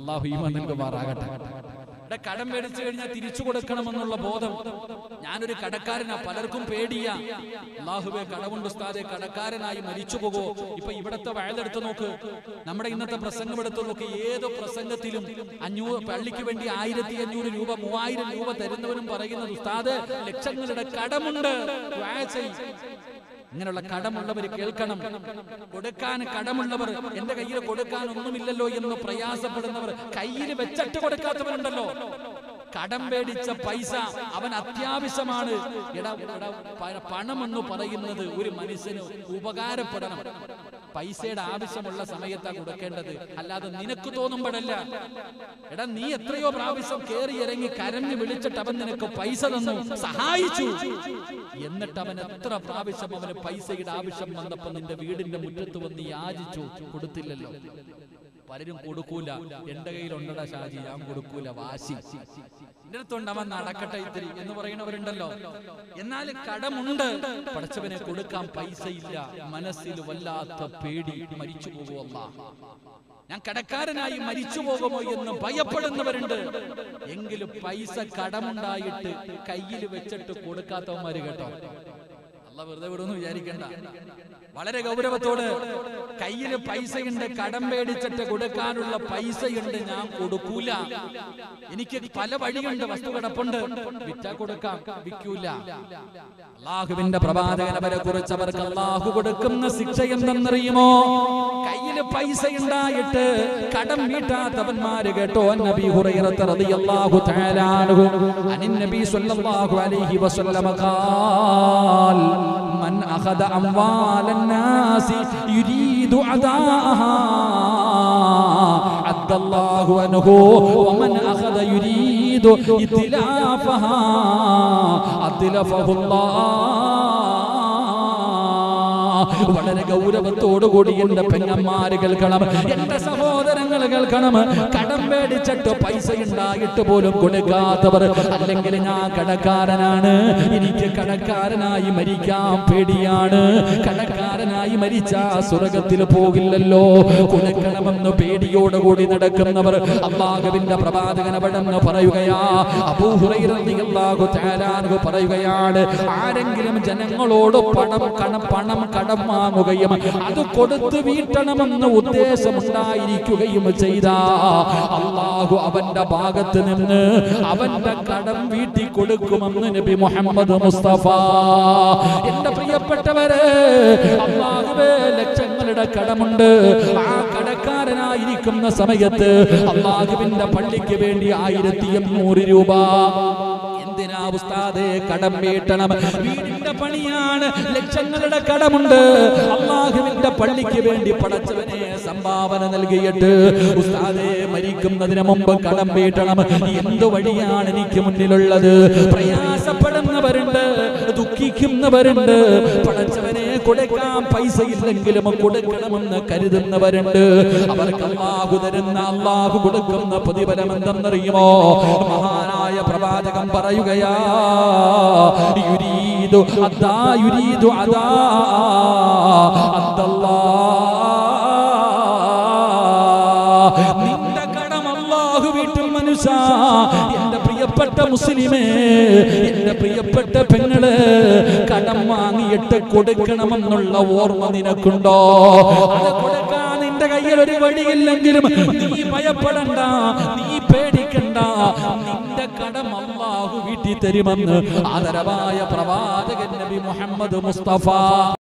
അള്ളാഹു ഈമാൻ നൽകുമാറാകട്ടെ ഇവിടെ കടം മേടിച്ചു കഴിഞ്ഞാൽ തിരിച്ചു കൊടുക്കണമെന്നുള്ള ബോധം ഞാനൊരു കടക്കാരനാ പലർക്കും പേടിയാ അള്ളാഹുബെ കടമുണ്ട് ഉസ്താദെ കടക്കാരനായി മരിച്ചു പോകുമോ ഇപ്പൊ ഇവിടത്തെ വയലെടുത്ത് നോക്ക് നമ്മുടെ ഇന്നത്തെ പ്രസംഗം എടുത്ത് നോക്ക് ഏത് പ്രസംഗത്തിലും അഞ്ഞൂറ് പള്ളിക്ക് വേണ്ടി ആയിരത്തി അഞ്ഞൂറ് രൂപ മൂവായിരം രൂപ തരുന്നവനും പറയുന്നത് ഉസ്താദ് ലക്ഷങ്ങളുടെ കടമുണ്ട് ദുആ ചെയ്യ്. ഇങ്ങനെയുള്ള കടമുള്ളവർ കേൾക്കണം കൊടുക്കാൻ കടമുള്ളവർ എന്റെ കയ്യിൽ കൊടുക്കാൻ ഒന്നുമില്ലല്ലോ എന്ന് പ്രയാസപ്പെടുന്നവർ കയ്യിൽ വെച്ചിട്ട് കൊടുക്കാത്തവരുണ്ടല്ലോ കടം മേടിച്ച പൈസ അവൻ അത്യാവശ്യമാണ് എടാ എടാ, പ- പണം എന്ന് പറയുന്നത് ഒരു മനുഷ്യന് ഉപകാരപ്പെടണം പൈസയുടെ ആവശ്യമുള്ള സമയത്താ കൊടുക്കേണ്ടത് അല്ലാതെ നിനക്ക് തോന്നുമ്പോഴല്ല എടാ നീ എത്രയോ പ്രാവശ്യം കേറി ഇറങ്ങി കരഞ്ഞു വിളിച്ചിട്ട് അവൻ നിനക്ക് പൈസ തന്നു സഹായിച്ചു എന്നിട്ട് അവൻ എത്ര പ്രാവശ്യം അവന് പൈസയുടെ ആവശ്യം വന്നപ്പോ നിന്റെ വീടിന്റെ മുറ്റത്ത് വന്ന് യാചിച്ചു കൊടുത്തില്ലല്ലോ പലരും കൊടുക്കൂല എന്റെ കയ്യിലുണ്ടടാ ഷാജി ഞാൻ കൊടുക്കൂല വാശി എന്റെ അടുത്തുണ്ട് അവൻ നടക്കട്ടെ ഇത്തിരി എന്ന് പറയുന്നവരുണ്ടല്ലോ എന്നാൽ കടമുണ്ട് പഠിച്ചവനെ കൊടുക്കാൻ പൈസയില്ല മനസ്സിൽ വല്ലാത്ത പേടി മരിച്ചു പോകുമല്ല ഞാൻ കടക്കാരനായി മരിച്ചു പോകുമോ എന്ന് ഭയപ്പെടുന്നവരുണ്ട് എങ്കിലും പൈസ കടമുണ്ടായിട്ട് കയ്യിൽ വെച്ചിട്ട് കൊടുക്കാത്തവന്മാര് കേട്ടോ അല്ല വെറുതെ വിടുമെന്ന് വിചാരിക്കണ്ട വളരെ ഗൗരവത്തോട് കയ്യിൽ പൈസയുണ്ട് കടം മേടിച്ചിട്ട് കൊടുക്കാനുള്ള പൈസയുണ്ട് ഞാൻ കൊടുക്കൂല എനിക്ക് പല വഴിയുണ്ട് വസ്തു കിടപ്പുണ്ട് വിറ്റാ കൊടുക്കാം വിൽക്കൂല അള്ളാഹുവിന്റെ പ്രവാചകനവരെ കുറിച്ച് അവർക്ക് അള്ളാഹു കൊടുക്കുന്ന ശിക്ഷ എന്തെന്നറിയുമോ കയ്യിൽ പൈസ ഉണ്ടായിട്ട് കടം വീട്ടാത്തവന്മാര് കേട്ടോ നബി ഹുറൈറത്ത റളിയല്ലാഹു തആല അൻഹു അനിൻ നബി സ്വല്ലല്ലാഹു അലൈഹി വസല്ലമ ഖാൽ من أخذ أموال الناس يريد أداءها عد الله عنه ومن أخذ يريد إتلافها أتلفه الله വളരെ ഗൗരവത്തോടുകൂടി എന്റെ പെങ്ങന്മാര് കേൾക്കണം എന്റെ സഹോദരങ്ങൾ കേൾക്കണം കടം മേടിച്ചിട്ട് പൈസ ഉണ്ടായിട്ട് പോലും കൊടുക്കാത്തവർ അല്ലെങ്കിൽ ഞാൻ കടക്കാരനാണ് എനിക്ക് കടക്കാരനായി മരിക്കാൻ പേടിയാണ് കടക്കാരനായി മരിച്ച സ്വർഗത്തിൽ പോകില്ലല്ലോ കൊടുക്കണമെന്ന് പേടിയോടുകൂടി നടക്കുന്നവർ അള്ളാഹുവിന്റെ പ്രവാചകൻ അവിടെന്ന് പറയുകയാ അബൂഹുറൈറളിയല്ലാഹു തആല അൻഹു പറയുകയാണ് ആരെങ്കിലും ജനങ്ങളോട് പണം കണം പണം കടം വാങ്ങുകയും അത് കൊടുത്തു വീട്ടണമെന്ന് ഉദ്ദേശമുണ്ടായിരിക്കുകയും ചെയ്ത അള്ളാഹു അവന്റെ ഭാഗത്ത് നിന്ന് അവന്റെ കടം വീട്ടി കൊടുക്കുമെന്ന് നബി മുഹമ്മദ് മുസ്തഫ എന്റെ പ്രിയപ്പെട്ടവരെ അള്ളാഹുവേ ലക്ഷങ്ങളുടെ കടമുണ്ട് ആ കടക്കാരനായിരിക്കുന്ന സമയത്ത് അള്ളാഹുവിന്റെ പള്ളിക്ക് വേണ്ടി ആയിരത്തി എണ്ണൂറ് രൂപ എന്തിനാ ഉസ്താദേ കടം വീട്ടണം വീടിന്റെ പണിയാണ് ലക്ഷങ്ങളുടെ കടമുണ്ട് അള്ളാഹുവിന്റെ പള്ളിക്ക് വേണ്ടി പടച്ചവനെ സംഭാവന നൽകിയിട്ട് ഉസ്താദേ മരിക്കുന്നതിന് മുമ്പ് കടം വീട്ടണം എന്ത് വഴിയാണ് എനിക്ക് മുന്നിലുള്ളത് പ്രയാസപ്പെടുന്നവരുണ്ട് ദുഃഖിക്കുന്നവരുണ്ട് പടച്ചവനെ കൊടുക്കാൻ പൈസ ഇല്ലെങ്കിലും കൊടുക്കണമെന്ന് കരുതുന്നവരുണ്ട് അവർക്ക് അള്ളാഹു തരുന്ന അള്ളാഹു കൊടുക്കുന്ന പ്രതിഫലം എന്തെന്നറിയുമോ മഹാനായ പ്രവാചകൻ പറയുകയാ യുരീദു അദാ യുരീദു അദാ അദ്ദല്ലാ നിന്റെ കടം അല്ലാഹു വീട്ടും മനുഷ്യ എന്റെ പ്രിയപ്പെട്ട മുസ്ലിമേ എന്റെ പ്രിയപ്പെട്ട പെങ്ങള് കടം വാങ്ങിയിട്ട് കൊടുക്കണമെന്നുള്ള ഓർമ്മ നിനക്കുണ്ടോ അത് കൊടുക്കാൻ നിന്റെ കയ്യിൽ ഒരു വഴിയില്ലെങ്കിലും നീ ഭയപ്പെടണ്ട നീ പേടിക്കണ്ട നിന്റെ കടം അല്ലാഹു വീട്ടി തരുമെന്ന് ആദരവായ പ്രവാചകൻ നബി മുഹമ്മദ് മുസ്തഫ